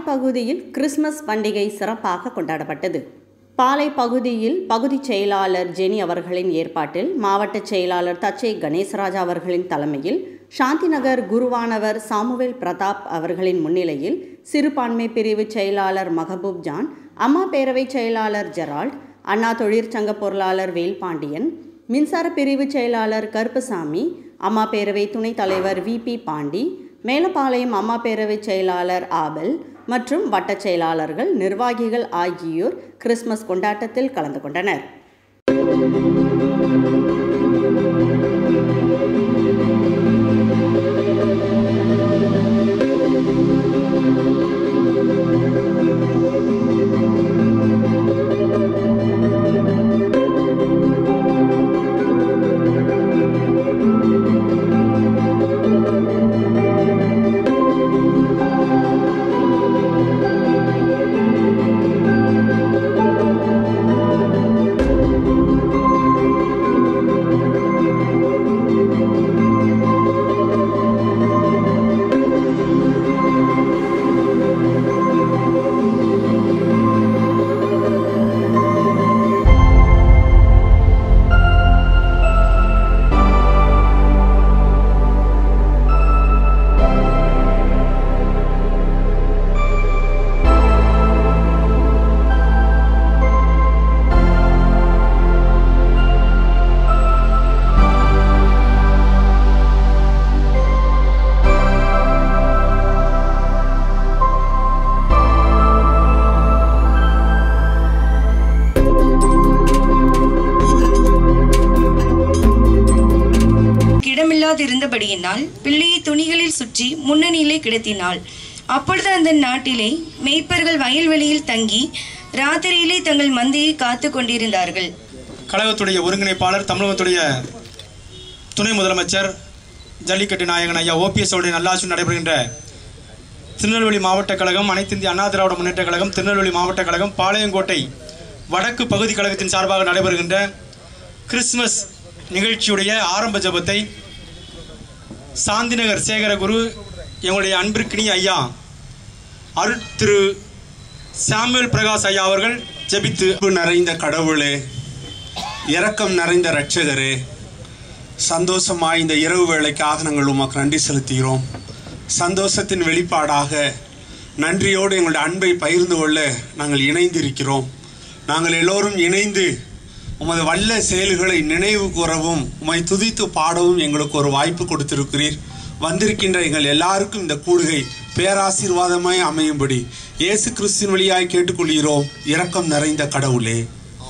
பகுதியில் கிறிஸ்மஸ் பண்டிகை சிறப்பாக கொண்டாடப்பட்டது பாலை பகுதியில் பகுதி செயலாளர் ஜெனி அவர்களின் ஏற்பாட்டில் மாவட்ட செயலாளர் தச்சை கணேசராஜா அவர்களின் தலைமையில் சாந்திநகர் குருவானவர் சாமுவேல் பிரதாப் அவர்களின் முன்னிலையில் சிறுபான்மை பிரிவு செயலாளர் மகபூப் ஜான் அம்மா பேரவை செயலாளர் ஜெரால்ட் அண்ணா தொழிற்சங்க பொருளாளர் வேல்பாண்டியன் மின்சார பிரிவு செயலாளர் கருப்பசாமி அம்மா பேரவை துணைத் தலைவர் வி பி பாண்டி மேலப்பாளையம் அம்மா பேரவை செயலாளர் ஆபல் மற்றும் வட்டச் செயலாளர்கள் நிர்வாகிகள் ஆகியோர் கிறிஸ்மஸ் கொண்டாட்டத்தில் கலந்து கொண்டனர் இடமில்லாதிருந்தபடியினால் பிள்ளையை துணிகளில் சுற்றி முன்னணியிலே கிடத்தினாள் அப்பொழுது அந்த நாட்டிலே மேய்ப்பர்கள் வயல்வெளியில் தங்கி ராத்திரியிலே தங்கள் மந்தையை காத்து கொண்டிருந்தார்கள் கழகத்துடைய ஒருங்கிணைப்பாளர் தமிழகத்துடைய துணை முதலமைச்சர் ஜல்லிக்கட்டு நாயகன் ஐயா ஓபிஎஸ் உடைய நல்லாட்சி நடைபெறுகின்ற திருநெல்வேலி மாவட்ட கழகம் அனைத்து இந்திய அண்ணா திராவிட முன்னேற்ற கழகம் திருநெல்வேலி மாவட்ட கழகம் பாளையங்கோட்டை வடக்கு பகுதி கழகத்தின் சார்பாக நடைபெறுகின்ற கிறிஸ்துமஸ் நிகழ்ச்சியுடைய ஆரம்ப ஜெபத்தை சாந்திநகர் சேகரகுரு எங்களுடைய அன்பிற்கினிய ஐயா அருட் திரு சாமுவேல் பிரகாஷ் ஐயா அவர்கள் ஜெபித்து அன்பு நிறைந்த கடவுளே இரக்கம் நிறைந்த இரட்சகரே சந்தோஷமாய் இந்த இரவு வேளைக்காக நாங்கள் உமக்கு நன்றி செலுத்துகிறோம் சந்தோஷத்தின் வெளிப்பாடாக நன்றியோடு எங்களுடைய அன்பை பகிர்ந்து கொள்ள நாங்கள் இணைந்திருக்கிறோம் நாங்கள் எல்லோரும் இணைந்து உமது வல்ல செயல்களை நினைவு கூறவும் உமை துதித்து பாடவும் எங்களுக்கு ஒரு வாய்ப்பு கொடுத்திருக்கிறீர் வந்திருக்கின்ற எங்கள் எல்லாருக்கும் இந்த கூடுகை பேராசீர்வாதமாய் அமையும்படி இயேசு கிறிஸ்தின் வழியாய் கேட்டுக்கொள்கிறோம் இரக்கம் நிறைந்த கடவுளே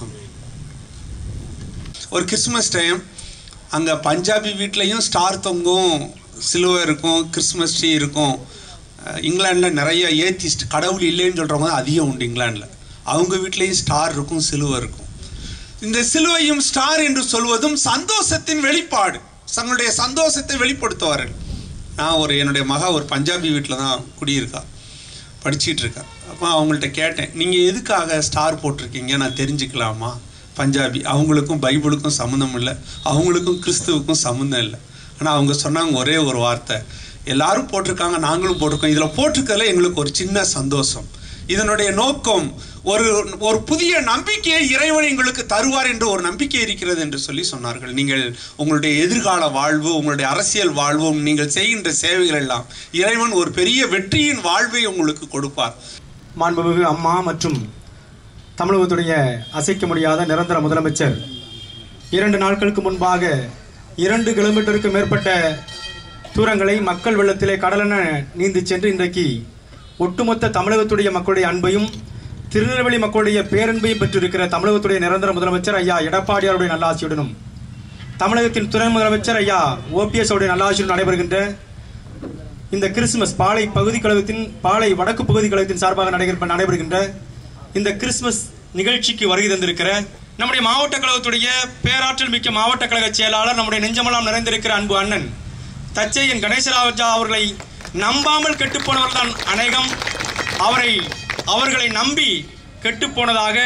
ஒரு கிறிஸ்மஸ் டைம் அங்கே பஞ்சாபி வீட்லேயும் ஸ்டார் தொங்கும் சிலுவை இருக்கும் கிறிஸ்மஸ் ட்ரீ இருக்கும் அஹ் இங்கிலாண்டில் நிறைய ஏத்திஸ்ட் கடவுள் இல்லைன்னு சொல்கிறவங்க தான் அதிகம் உண்டு இங்கிலாண்டில் அவங்க வீட்லேயும் ஸ்டார் இருக்கும் சிலுவை இருக்கும் இந்த சிலுவையும் ஸ்டார் என்று சொல்வதும் சந்தோஷத்தின் வெளிப்பாடு தங்களுடைய சந்தோஷத்தை வெளிப்படுத்துவார்கள் நான் ஒரு என்னுடைய மகா ஒரு பஞ்சாபி வீட்டில் தான் குடியிருக்கா படிச்சிட்டு இருக்கா அப்போ அவங்கள்ட்ட கேட்டேன் நீங்கள் எதுக்காக ஸ்டார் போட்டிருக்கீங்க நான் தெரிஞ்சுக்கலாமா பஞ்சாபி அவங்களுக்கும் பைபிளுக்கும் சம்மந்தம் இல்லை அவங்களுக்கும் கிறிஸ்துவுக்கும் சம்மந்தம் இல்லை ஆனால் அவங்க சொன்னாங்க ஒரே ஒரு வார்த்தை எல்லாரும் போட்டிருக்காங்க நாங்களும் போட்டிருக்கோம் இதில் போட்டிருக்கிறதுல எங்களுக்கு ஒரு சின்ன சந்தோஷம் இதனுடைய நோக்கம் ஒரு ஒரு புதிய நம்பிக்கையை இறைவன் எங்களுக்கு தருவார் என்று ஒரு நம்பிக்கை இருக்கிறது என்று சொல்லி சொன்னார்கள் நீங்கள் உங்களுடைய எதிர்கால வாழ்வு உங்களுடைய அரசியல் வாழ்வும் நீங்கள் செய்கின்ற சேவைகள் எல்லாம் இறைவன் ஒரு பெரிய வெற்றியின் வாழ்வை உங்களுக்கு கொடுப்பார் மாண்புமிகு அம்மா மற்றும் தமிழகத்துடைய அசைக்க முடியாத நிரந்தர முதலமைச்சர் இரண்டு நாட்களுக்கு முன்பாக இரண்டு கிலோமீட்டருக்கு மேற்பட்ட தூரங்களை மக்கள் வெள்ளத்திலே கடலென நீந்தி சென்று இன்றைக்கு ஒட்டுமொத்த தமிழகத்துடைய மக்களுடைய அன்பையும் திருநெல்வேலி மக்களுடைய பேரன்பையும் பெற்றிருக்கிற தமிழகத்துடைய நிரந்தர முதலமைச்சர் ஐயா எடப்பாடியாருடைய நல்லாட்சியுடனும் தமிழகத்தின் துணை முதலமைச்சர் ஐயா ஓபிஎஸ் உடைய நல்லாட்சியுடன் நடைபெறுகின்ற இந்த கிறிஸ்துமஸ் பாளை பகுதி கழகத்தின் பாளை வடக்கு பகுதி கழகத்தின் சார்பாக நடைபெற நடைபெறுகின்ற இந்த கிறிஸ்துமஸ் நிகழ்ச்சிக்கு வருகை தந்திருக்கிற நம்முடைய மாவட்ட கழகத்துடைய பேராற்றல் மிக்க மாவட்ட கழக செயலாளர் நம்முடைய நெஞ்சமெல்லாம் நிறைந்திருக்கிற அன்பு அண்ணன் தச்சையன் கணேசராஜா அவர்களை நம்பாமல் கெட்டுப்போனவர்கள் தான் அநேகம் அவரை அவர்களை நம்பி கெட்டுப்போனதாக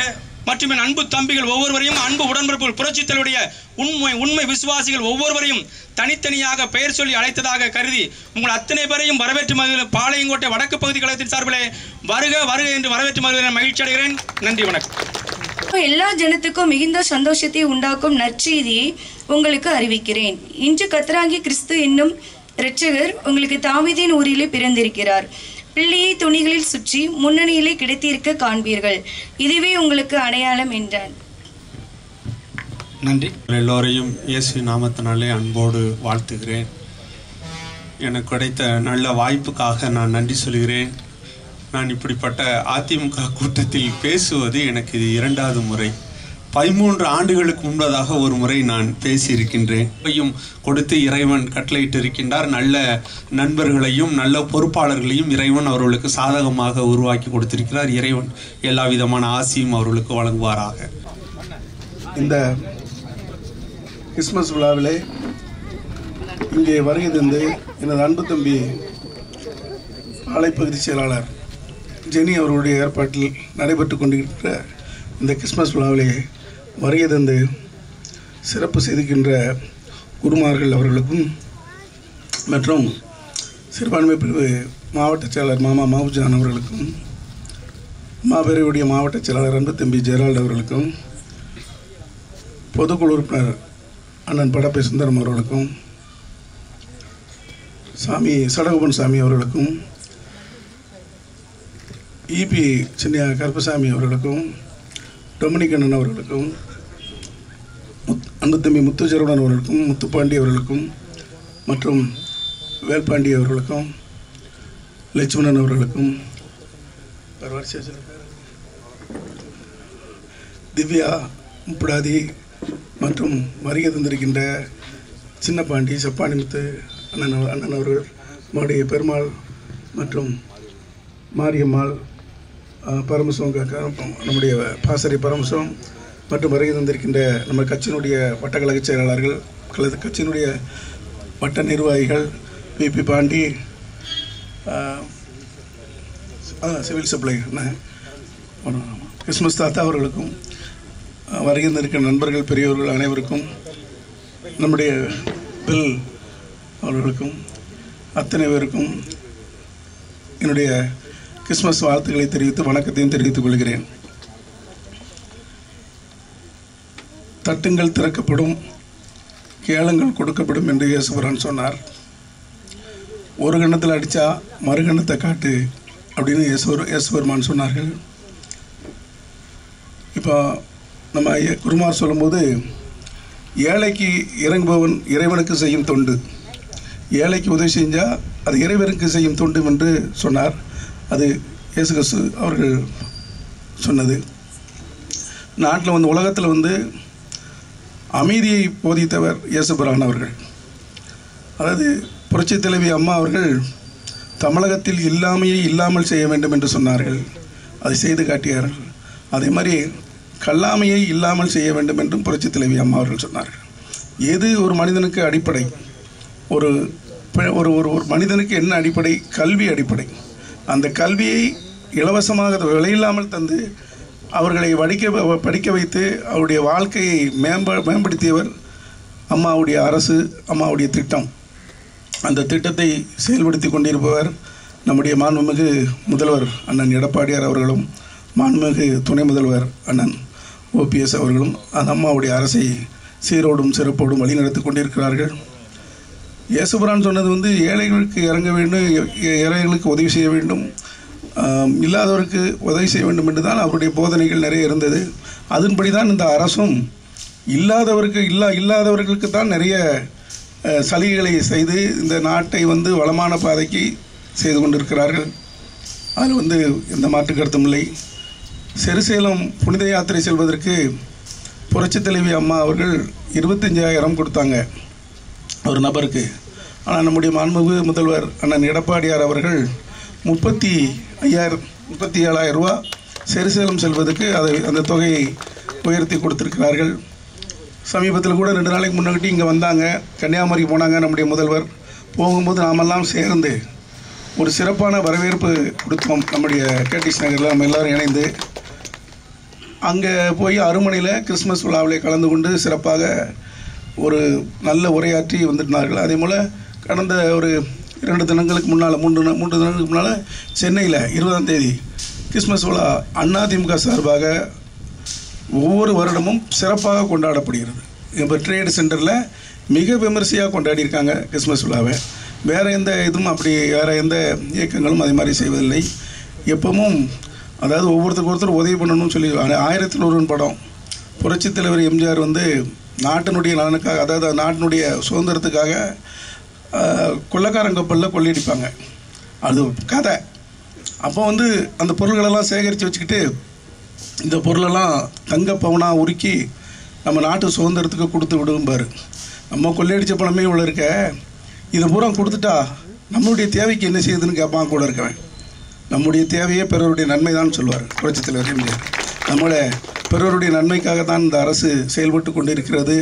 மற்றும் என் அன்பு தம்பிகள் ஒவ்வொருவரையும் அன்பு உடன்பிறப்புகள் புரட்சித் தலைவருடைய உண்மை உண்மை விசுவாசிகள் ஒவ்வொருவரையும் தனித்தனியாக பெயர் சொல்லி அழைத்ததாக கருதி உங்கள் அத்தனை பேரையும் வரவேற்று மகிழ பாளையங்கோட்டை வடக்கு பகுதி கழகத்தின் சார்பிலே வருக வருக என்று வரவேற்று மகிழ்கிறேன் மகிழ்ச்சி அடைகிறேன் நன்றி வணக்கம் எல்லா ஜனத்துக்கும் மிகுந்த சந்தோஷத்தை உண்டாக்கும் நற்செய்தியை உங்களுக்கு அறிவிக்கிறேன் இன்று கத்தராகி கிறிஸ்து என்னும் இரட்சகர் உங்களுக்கு தாவீதின் ஊரிலே பிறந்திருக்கிறார் பிள்ளையை துணிகளில் சுற்றி முன்னணியிலே கிடைத்திருக்க காண்பீர்கள் இதுவே உங்களுக்கு அடையாளம் என்றான் நன்றி எல்லோரையும் இயேசு நாமத்தினாலே அன்போடு வாழ்த்துகிறேன் எனக்கு கிடைத்த நல்ல வாய்ப்புக்காக நான் நன்றி சொல்கிறேன் நான் இப்படிப்பட்ட அதிமுக கூட்டத்தில் பேசுவது எனக்கு இது இரண்டாவது முறை பதிமூன்று ஆண்டுகளுக்கு முன்பதாக ஒரு முறை நான் பேசியிருக்கின்றேன் இப்பையும் கொடுத்து இறைவன் கட்டளையிட்டு இருக்கின்றார் நல்ல நண்பர்களையும் நல்ல பொறுப்பாளர்களையும் இறைவன் அவர்களுக்கு சாதகமாக உருவாக்கி கொடுத்திருக்கிறார் இறைவன் எல்லா விதமான ஆசியும் அவர்களுக்கு வழங்குவாராக இந்த கிறிஸ்மஸ் விழாவிலே இங்கே வருகை தந்து எனது அன்பு தம்பி ஆலைப்பகுதி செயலாளர் ஜெனி அவர்களுடைய ஏற்பாட்டில் நடைபெற்று கொண்டிருக்கிற இந்த கிறிஸ்மஸ் விழாவிலே வருகை தந்து சிறப்பு செய்திருக்கின்ற குருமார்கள் அவர்களுக்கும் மற்றும் சிறுபான்மை பிரிவு மாவட்ட செயலாளர் மாமா மாவுஜான் அவர்களுக்கும் மாபெருவுடைய மாவட்ட செயலாளர் அன்பு தம்பி ஜெயரால்ட் அவர்களுக்கும் பொதுக்குழு உறுப்பினர் அண்ணன் படப்பை சுந்தரம் அவர்களுக்கும் சாமி சடகோபன் சாமி அவர்களுக்கும் இபி சின்ன கருப்பசாமி அவர்களுக்கும் டொமினிக் அண்ணன் அவர்களுக்கும் முத் அன்பு தம்பி முத்துச்சரவணன் அவர்களுக்கும் முத்துப்பாண்டி அவர்களுக்கும் மற்றும் வேல்பாண்டி அவர்களுக்கும் லட்சுமணன் அவர்களுக்கும் வேறு வரிசையா சொல்லுங்க. திவ்யா முப்படாதி மற்றும் வருகை தந்திருக்கின்ற சின்ன பாண்டி செப்பாண்டி முத்து அண்ணன் அவ- அண்ணன் அவர்கள் நம்முடைய பெருமாள் மற்றும் மாரியம்மாள் அஹ், பரமசிவம் காக்கா நம்முடைய பாசறை பரமசிவம் மற்றும் வருகை தந்திருக்கின்ற நம்ம கட்சியினுடைய வட்டக்கழக செயலாளர்கள் கழக கட்சியினுடைய வட்ட நிர்வாகிகள் பிபி பாண்டி அஹ், ஆ, சிவில் சப்ளை அண்ணன் ஆமா. கிறிஸ்மஸ் தாத்தா அவர்களுக்கும் அஹ், வருகை இருக்கிற நண்பர்கள் பெரியவர்கள் அனைவருக்கும் நம்முடைய பில் அவர்களுக்கும் அத்தனை பேருக்கும் என்னுடைய கிறிஸ்மஸ் வாழ்த்துக்களை தெரிவித்து வணக்கத்தையும் தெரிவித்துக் கொள்கிறேன் தட்டுங்கள் திறக்கப்படும் கேளுங்கள் கொடுக்கப்படும் என்று இயேசுபுரான் சொன்னார் ஒரு கண்ணத்தில் அடித்தா மறு கண்ணத்தை காட்டு அப்படின்னு இயேசுவர் இயேசுபெருமான் சொன்னார்கள் இப்போ நம்ம ஐயா குருமார் சொல்லும்போது ஏழைக்கு இறங்குபவன் இறைவனுக்கு செய்யும் தொண்டு ஏழைக்கு உதவி செஞ்சால் அது இறைவனுக்கு செய்யும் தொண்டு என்று சொன்னார் அது இயேசு கிறிஸ்து அவர்கள் சொன்னது நாட்டில் வந்து உலகத்தில் வந்து அமைதியை போதித்தவர் இயேசுபிரான் அவர்கள் அதாவது புரட்சித் தலைவி அம்மா அவர்கள் தமிழகத்தில் இல்லாமையை இல்லாமல் செய்ய வேண்டும் என்று சொன்னார்கள் அதை செய்து காட்டியார்கள் அதே மாதிரி கல்லாமையை இல்லாமல் செய்ய வேண்டும் என்றும் புரட்சித் தலைவி அம்மா அவர்கள் சொன்னார்கள் எது ஒரு மனிதனுக்கு அடிப்படை ஒரு ப- ஒரு ஒரு ஒரு மனிதனுக்கு என்ன அடிப்படை கல்வி அடிப்படை அந்த கல்வியை இலவசமாக விலையில்லாமல் தந்து அவர்களை வடிக்க படிக்க வைத்து அவருடைய வாழ்க்கையை மேம்ப மேம்படுத்தியவர் அம்மாவுடைய அரசு அம்மாவுடைய திட்டம் அந்த திட்டத்தை செயல்படுத்தி கொண்டிருப்பவர் நம்முடைய மாண்புமிகு முதல்வர் அண்ணன் எடப்பாடியார் அவர்களும் மாண்புமிகு துணை முதல்வர் அண்ணன் ஓபிஎஸ் அவர்களும் அந்த அம்மாவுடைய அரசை சீரோடும் சிறப்போடும் வழிநடத்தி கொண்டிருக்கிறார்கள் இயேசுபுரான் சொன்னது வந்து ஏழைகளுக்கு இறங்க வேண்டும் ஏ- ஏழைகளுக்கு உதவி செய்ய வேண்டும் ஆம், இல்லாதவருக்கு உதவி செய்ய வேண்டும் என்று தான் அவருடைய போதனைகள் நிறைய இருந்தது அதன்படி தான் இந்த அரசும் இல்லாதவருக்கு இல்லா இல்லாதவர்களுக்கு தான் நிறைய அஹ், சலுகைகளை செய்து இந்த நாட்டை வந்து வளமான பாதைக்கு செய்து கொண்டிருக்கிறார்கள் அதில் வந்து எந்த மாற்று கருத்தும் இல்லை செருசேலம் புனித யாத்திரை செல்வதற்கு புரட்சித் தலைவி அம்மா அவர்கள் இருபத்தஞ்சாயிரம் கொடுத்தாங்க ஒரு நபருக்கு ஆனால் நம்முடைய மாண்புமிகு முதல்வர் அண்ணன் எடப்பாடியார் அவர்கள் முப்பத்தி ஐயாயிரம் முப்பத்தி ஏழாயிரம் ரூபா செருசேலம் செல்வதற்கு அதை அந்த தொகையை உயர்த்தி கொடுத்திருக்கிறார்கள் சமீபத்தில் கூட ரெண்டு நாளைக்கு முன்னாடி இங்கே வந்தாங்க கன்னியாகுமரி போனாங்க நம்முடைய முதல்வர் போகும்போது நாமெல்லாம் சேர்ந்து ஒரு சிறப்பான வரவேற்பு கொடுத்தோம் நம்முடைய கேடிஸ் நகரில் நம்ம எல்லாரும் இணைந்து அங்கே போய் அருமனையில் கிறிஸ்மஸ் விழாவிலே கலந்து கொண்டு சிறப்பாக ஒரு நல்ல உரையாற்றி வந்திருந்தார்கள் அதே போல் கடந்த ஒரு இரண்டு தினங்களுக்கு முன்னால் மூன்று நா- மூன்று தினங்களுக்கு முன்னால் சென்னையில் இருபதாம் தேதி கிறிஸ்மஸ் விழா அதிமுக சார்பாக ஒவ்வொரு வருடமும் சிறப்பாக கொண்டாடப்படுகிறது இப்போ ட்ரேட் சென்டரில் மிக விமரிசையாக கொண்டாடியிருக்காங்க கிறிஸ்மஸ் விழாவை வேறு எந்த இதுவும் அப்படி வேறு எந்த இயக்கங்களும் அதே மாதிரி செய்வதில்லை எப்பவும் அதாவது ஒவ்வொருத்தருக்கு ஒருத்தர் உதவி பண்ணணும்னு சொல்லி ஆ- ஆயிரத்தில் ஒருவன் படம் புரட்சித் தலைவர் எம்ஜிஆர் வந்து நாட்டினுடைய நலனுக்காக அதாவது நாட்டினுடைய சுதந்திரத்துக்காக ஆஹ், கொள்ளைக்காரன் கப்பலில் கொள்ளையடிப்பாங்க அது கதை அப்போ வந்து அந்த பொருள்களெல்லாம் சேகரித்து வச்சுக்கிட்டு இந்த பொருளெல்லாம் தங்க பவுனாக உருக்கி நம்ம நாட்டு சுதந்திரத்துக்கு கொடுத்து விடும்பாரு நம்ம கொள்ளையடிச்ச பணமே இவ்வளோ இருக்க இதை பூரா கொடுத்துட்டா நம்மளுடைய தேவைக்கு என்ன செய்யுதுன்னு கேட்பான் கூட இருக்கவன் நம்முடைய தேவையே பிறருடைய நன்மை தான் சொல்லுவார் புரட்சித் தலைவர் எம்ஜிஆர் நம்மளோட பிறருடைய நன்மைக்காக தான் இந்த அரசு செயல்பட்டு கொண்டிருக்கிறது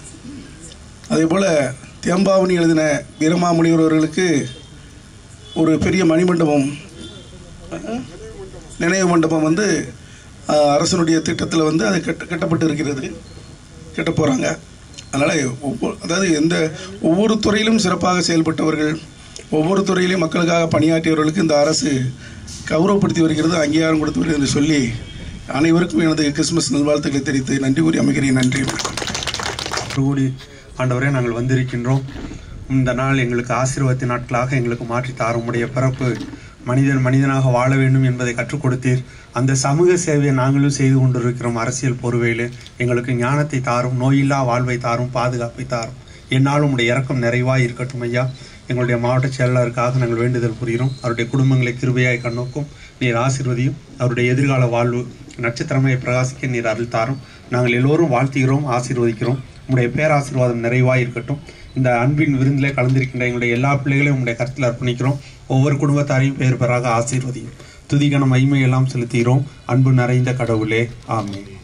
அதே போல் தேம்பாவணி எழுதின வீரமாமுனிவர் அவர்களுக்கு ஒரு பெரிய மணிமண்டபம் அஹ், நினைவு மண்டபம் வந்து அஹ், அரசனுடைய திட்டத்தில் வந்து அது கட்ட கட்டப்பட்டு இருக்கிறது கட்ட போகிறாங்க அதனால் ஒவ்வொரு அதாவது எந்த ஒவ்வொரு துறையிலும் சிறப்பாக செயல்பட்டவர்கள் ஒவ்வொரு துறையிலும் மக்களுக்காக பணியாற்றியவர்களுக்கு இந்த அரசு கௌரவப்படுத்தி வருகிறது அங்கீகாரம் கொடுத்து வருகிறது என்று சொல்லி அனைவருக்கும் எனது கிறிஸ்துமஸ் நல்வாழ்த்துக்களை தெரிவித்து நன்றி கூறி அமைகிறேன் நன்றி கூடி ஆண்டவரே நாங்கள் வந்திருக்கின்றோம் இந்த நாள் எங்களுக்கு ஆசீர்வாதத்தின் நாட்களாக எங்களுக்கு மாற்றி தாருமுடைய பிறப்பு மனிதன் மனிதனாக வாழ வேண்டும் என்பதை கற்றுக் கொடுத்தீர் அந்த சமூக சேவையை நாங்களும் செய்து கொண்டிருக்கிறோம் அரசியல் பொறுவையில் எங்களுக்கு ஞானத்தை தாரும் நோயில்லா வாழ்வை தாரும் பாதுகாப்பை தாரும் என்னால் உடைய இறக்கம் நிறைவாக இருக்கட்டும் ஐயா எங்களுடைய மாவட்ட செயலாளருக்காக நாங்கள் வேண்டுதல் புரிகிறோம் அவருடைய குடும்பங்களை கிருபையாய் கண்ணோக்கும் நீர் ஆசீர்வதியும் அவருடைய எதிர்கால வாழ்வு நட்சத்திரமை பிரகாசிக்க நீர் அருள் தாரும் நாங்கள் எல்லோரும் வாழ்த்துகிறோம் ஆசீர்வதிக்கிறோம் உங்களுடைய பேராசீர்வாதம் நிறைவாக இருக்கட்டும் இந்த அன்பின் விருந்திலே கலந்திருக்கின்ற எங்களுடைய எல்லா பிள்ளைகளையும் உங்களுடைய கருத்தில் அர்ப்பணிக்கிறோம் ஒவ்வொரு குடும்பத்தாரையும் பேர் பெறாக ஆசீர்வதியும் துதிகன மைமை எல்லாம் செலுத்துகிறோம் அன்பு நிறைந்த கடவுளே ஆமென்